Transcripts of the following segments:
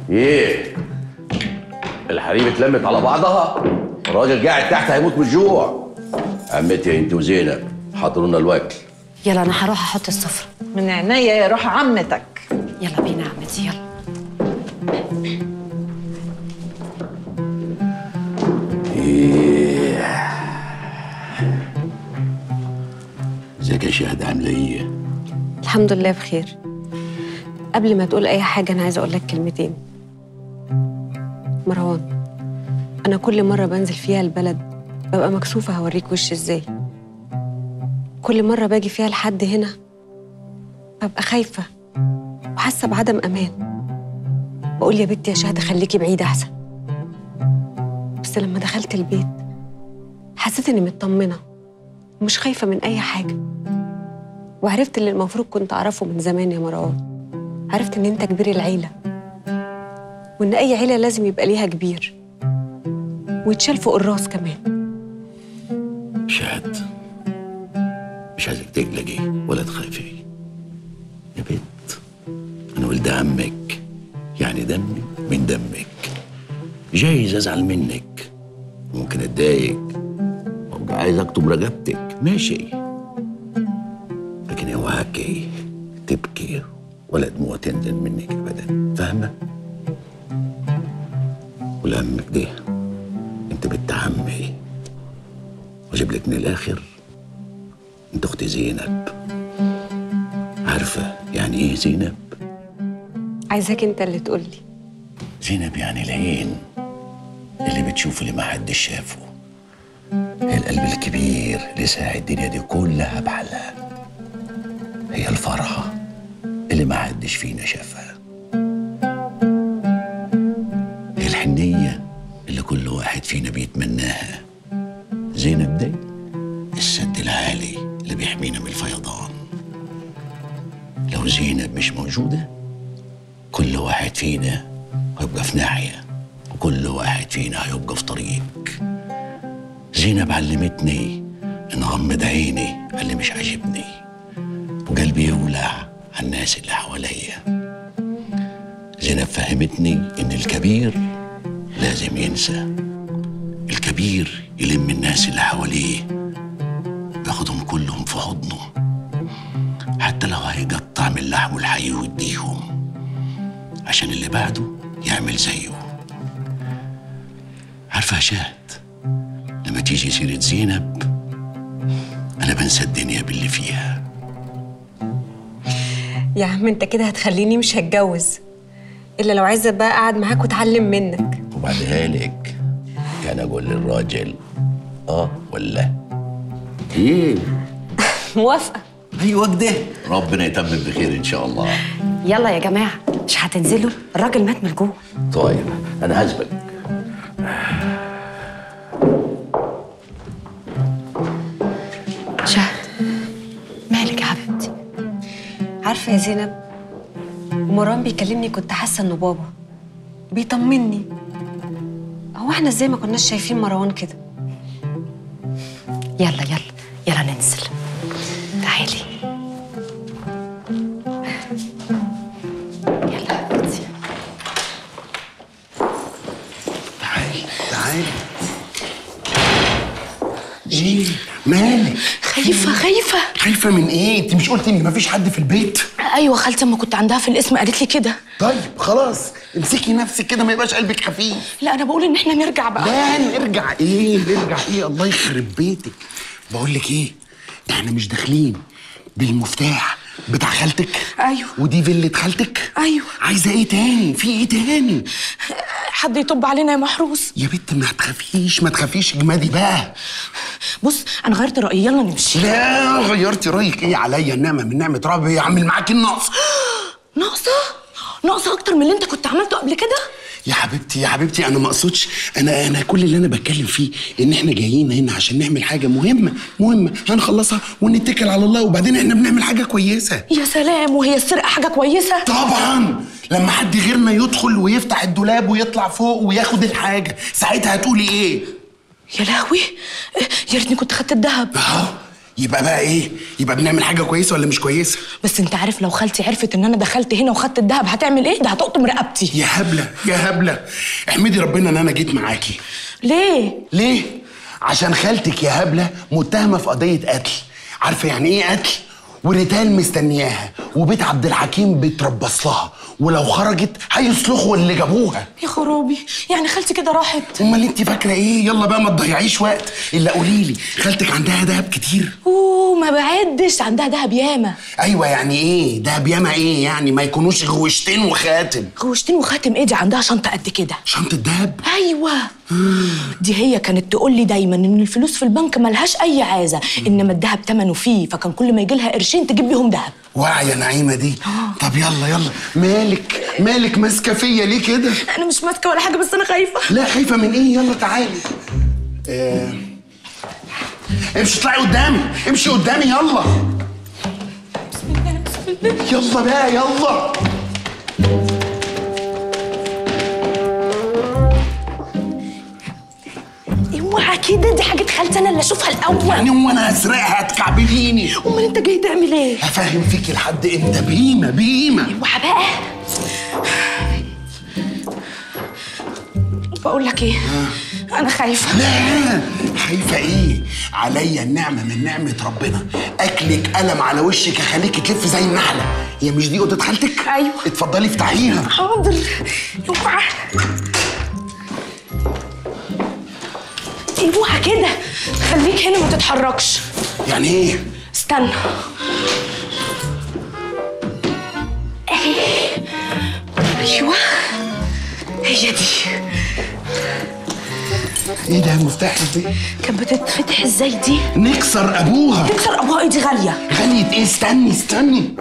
ايه الحريم اتلمت على بعضها الراجل قاعد تحت هيموت من الجوع عمتي انت وزينب حضروا لنا الوكل يلا انا هروح احط السفره من عينيا يا روح عمتك يلا بينا عمتي يلا ازيك يا شهد عامله ايه الحمد لله بخير قبل ما تقول اي حاجه انا عايزه اقول لك كلمتين مروان انا كل مره بنزل فيها البلد ببقى مكسوفه هوريك وشي ازاي كل مره باجي فيها لحد هنا ببقى خايفه وحاسه بعدم امان بقول يا بنتي يا شهد خليكي بعيده احسن بس لما دخلت البيت حسيت اني مطمنه ومش خايفه من اي حاجه وعرفت اللي المفروض كنت أعرفه من زمان يا مروان عرفت إن أنت كبير العيلة وإن أي عيلة لازم يبقى ليها كبير ويتشال فوق الراس كمان شهد مش عايزك تقلقي ولا تخافي يا بنت انا ولد عمك يعني دمي من دمك جايز ازعل منك ممكن اتضايق وابقى عايز اكتب رقبتك ماشي لكن اوعاكي تبكي ولا دموع تنزل منك ابدا فاهمه ولعمك ده انت بنت عمي واجيب لك من الاخر انت اختي زينب عارفه يعني ايه زينب عايزاك أنت اللي تقولي زينب يعني العين اللي بتشوف اللي ما حدش شافه هي القلب الكبير اللي ساعد الدنيا دي كلها بحالها هي الفرحة اللي ما حدش فينا شافها هي الحنية اللي كل واحد فينا بيتمناها زينب دي السد العالي اللي بيحمينا من الفيضان لو زينب مش موجودة كل واحد فينا هيبقى في ناحية وكل واحد فينا هيبقى في طريق زينب علمتني ان اغمض عيني على اللي مش عاجبني وقلبي يولع على الناس اللي حواليا زينب فهمتني ان الكبير لازم ينسى الكبير يلم الناس اللي حواليه ياخدهم كلهم في حضنه حتى لو هيقطع من لحمه الحي ويديهم عشان اللي بعده يعمل زيه عارفة يا شهد لما تيجي سيرة زينب أنا بنسى الدنيا باللي فيها يا عم أنت كده هتخليني مش هتجوز إلا لو عايزة بقى أقعد معاك وأتعلم منك وبعدها لك كان أقول للراجل آه ولا إيه موافقة أيوة كده ربنا يتمم بخير إن شاء الله يلا يا جماعة مش هتنزلوا الراجل مات من جوه طيب أنا هسبق شهد مالك يا حبيبتي عارفة يا زينب مروان بيكلمني كنت حاسة إنه بابا بيطمني هو احنا ازاي ما كناش شايفين مروان كده يلا يلا يلا ننزل تعالي يلا يا حبيبتي تعالي تعالي ايه مالك خايفة خايفة خايفة من ايه؟ انت مش قلتي ان مفيش حد في البيت؟ أيوة خالتي أما كنت عندها في القسم قالت لي كده طيب خلاص امسكي نفسك كده ما يبقاش قلبك خفيف لا أنا بقول إن إحنا نرجع بقى لا نرجع ايه؟ نرجع ايه؟ الله يخرب بيتك بقول لك ايه؟ احنا مش داخلين بالمفتاح بتاع خالتك أيوة. ودي فيلة خالتك أيوة. عايزة ايه تاني؟ في ايه تاني؟ حد يطب علينا يا محروس يا بنت ما تخافيش ما تخافيش اجمدي بقى بص أنا غيرت رأيي يلا نمشي لا غيرتي رايك ايه عليا النعمة من نعمة ربي يعمل معاكي النقص ناقصة ناقصة أكتر من اللي أنت كنت عملته قبل كده يا حبيبتي يا حبيبتي انا ما اقصدش انا انا كل اللي انا بتكلم فيه ان احنا جايين هنا عشان نعمل حاجه مهمه مهمه هنخلصها ونتكل على الله وبعدين احنا بنعمل حاجه كويسه يا سلام وهي السرقة حاجة كويسة طبعا لما حد غيرنا يدخل ويفتح الدولاب ويطلع فوق وياخد الحاجه ساعتها هتقولي ايه يا لهوي يا ريتني كنت خدت الذهب اهو يبقى بقى ايه يبقى بنعمل حاجه كويسه ولا مش كويسه بس انت عارف لو خالتي عرفت ان انا دخلت هنا وخدت الدهب هتعمل ايه ده هتقطم رقبتي يا هبله يا هبله احمدي ربنا ان انا جيت معاكي ليه ليه عشان خالتك يا هبله متهمه في قضيه قتل عارفه يعني ايه قتل وريتال مستنياها وبيت عبد الحكيم بيتربص لها ولو خرجت هيصلخوا اللي جابوها يا خرابي يعني خالتي كده راحت امال انت فاكره ايه يلا بقى ما تضيعيش وقت الا قولي لي خالتك عندها دهب كتير اوه ما بعدش عندها دهب ياما ايوه يعني ايه دهب ياما ايه يعني ما يكونوش غوشتين وخاتم غوشتين وخاتم ايه دي عندها شنطه قد كده شنطه دهب ايوه دي هي كانت تقول لي دايما ان الفلوس في البنك ملهاش اي عازه انما الدهب تمنه فيه فكان كل ما يجي لها قرشين تجيب بيهم دهب واعية نعيمة دي طب يلا يلا مالك مالك ماسكة فيا ليه كده انا مش ماسكه ولا حاجه بس انا خايفه لا خايفة من ايه يلا تعالي آه. امشي اطلعي قدامي امشي قدامي يلا يلا بقى يلا اوعى كده دي حاجه خالتي انا اللي اشوفها الاول يعني هو انا هسرقها هتكعبليني امال انت جاي تعمل ايه هفهم فيكي لحد امتى بهيمة بهيمة اوعى بقى بقول لك ايه انا خايفه لا خايفة ايه عليا النعمة من نعمة ربنا اكلك قلم على وشك اخليكي تلف زي النحلة هي مش دي اوضة خالتك أيوة. اتفضلي افتحيها حاضر اوعى اوعى كده خليك هنا ما تتحركش يعني ايه استنى ايوه هي دي ايه ده المفتاح دي كانت بتتفتح ازاي دي نكسر ابوها تكسر ابوها ايه دي غاليه غنية ايه استني استني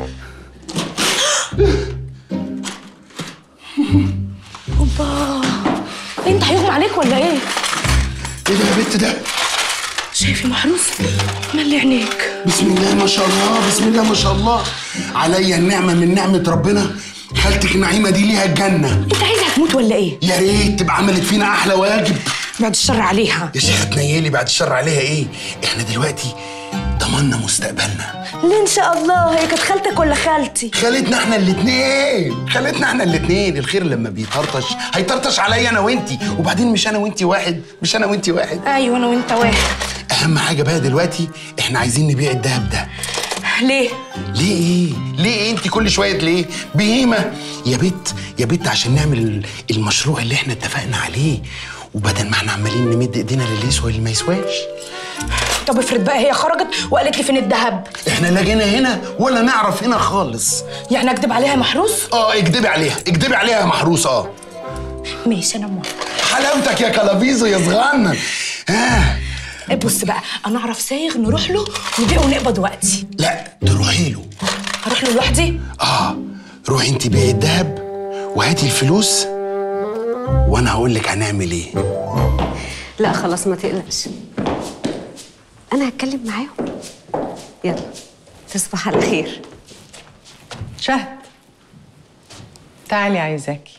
اوبا انت هيغمى عليك ولا ايه ايه ده يا بت ده شايف يا محروس ملي عينيك بسم الله ما شاء الله بسم الله ما شاء الله عليا النعمة من نعمة ربنا خالتك نعيمة دي ليها الجنة انت عايزها تموت ولا ايه يا ريت تبقى عملت فينا احلى واجب بعد الشر عليها يا شيخة تنيلي بعد الشر عليها ايه احنا دلوقتي ضمننا مستقبلنا ليه ان شاء الله هي كانت خالتك ولا خالتي خالتنا احنا الاتنين خالتنا احنا الاتنين الخير لما بيطرطش هيطرطش عليا انا وانتي وبعدين مش انا وانتي واحد مش انا وانتي واحد ايوه انا وانت واحد اهم حاجه بقى دلوقتي احنا عايزين نبيع الدهب ده ليه ليه ايه ليه ايه انت كل شويه ليه بهيمه يا بت يا بت عشان نعمل ال- المشروع اللي احنا اتفقنا عليه وبدل ما احنا عمالين نمد ايدينا للي يسوى واللي ما يسواش طب افرض بقى هي خرجت وقالت لي فين الذهب احنا لا جينا هنا ولا نعرف هنا خالص يعني اكدب عليها يا محروس اه اكدبي عليها اكدبي عليها يا محروس اه ماشي انا موافقه حلاوتك يا كلافيزو يا صغنن ها إيه بص بقى انا اعرف سايغ نروح له نبيع ونقبض وقتي لا تروحي له هروح له لوحدي اه روحي انت بيعي الذهب وهاتي الفلوس وانا هقول لك هنعمل ايه لا خلاص ما تقلقش انا هتكلم معاهم يلا تصبح على خير شهد تعالي عايزاكي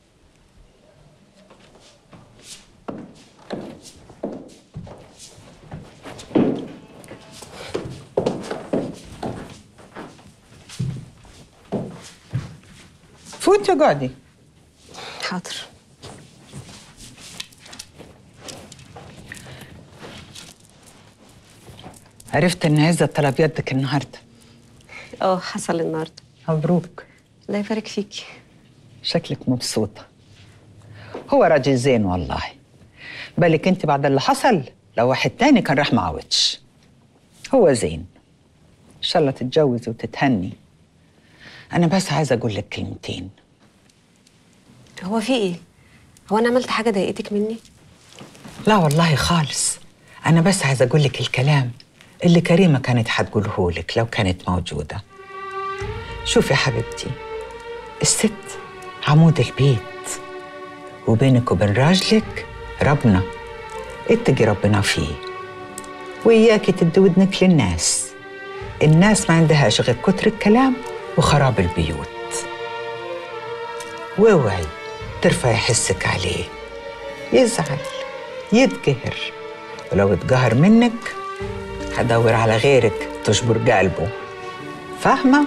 فوتي اقعدي حاضر عرفت ان عزة طلب يدك النهارده اه حصل النهارده مبروك الله يبارك فيكي شكلك مبسوطة هو راجل زين والله بالك انت بعد اللي حصل لو واحد تاني كان راح معوتش هو زين ان شاء الله تتجوزي وتتهني انا بس عايزه اقول لك كلمتين هو في ايه هو انا عملت حاجه ضايقتك مني لا والله خالص انا بس عايزه اقول لك الكلام اللي كريمه كانت هتقوله لك لو كانت موجوده شوفي يا حبيبتي الست عمود البيت وبينك وبين راجلك ربنا اتقي ربنا فيه وإياكي تدي ودنك للناس الناس ما عندهاش غير كتر الكلام وخراب البيوت واوعي ترفعي حسك عليه يزعل يتقهر ولو اتقهر منك هدور على غيرك تجبر قلبه فاهمة؟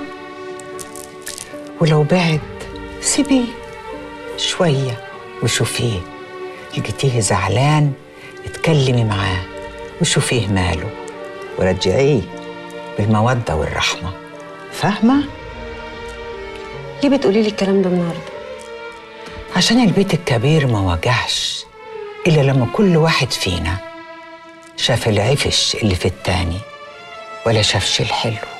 ولو بعد سيبيه شوية وشوفيه لقيتيه زعلان اتكلمي معاه وشوفيه ماله ورجعيه بالمودة والرحمة فاهمة؟ ليه بتقولي لي الكلام ده النهارده عشان البيت الكبير ما وجعش إلا لما كل واحد فينا شاف العفش اللي في التاني ولا شافش الحلو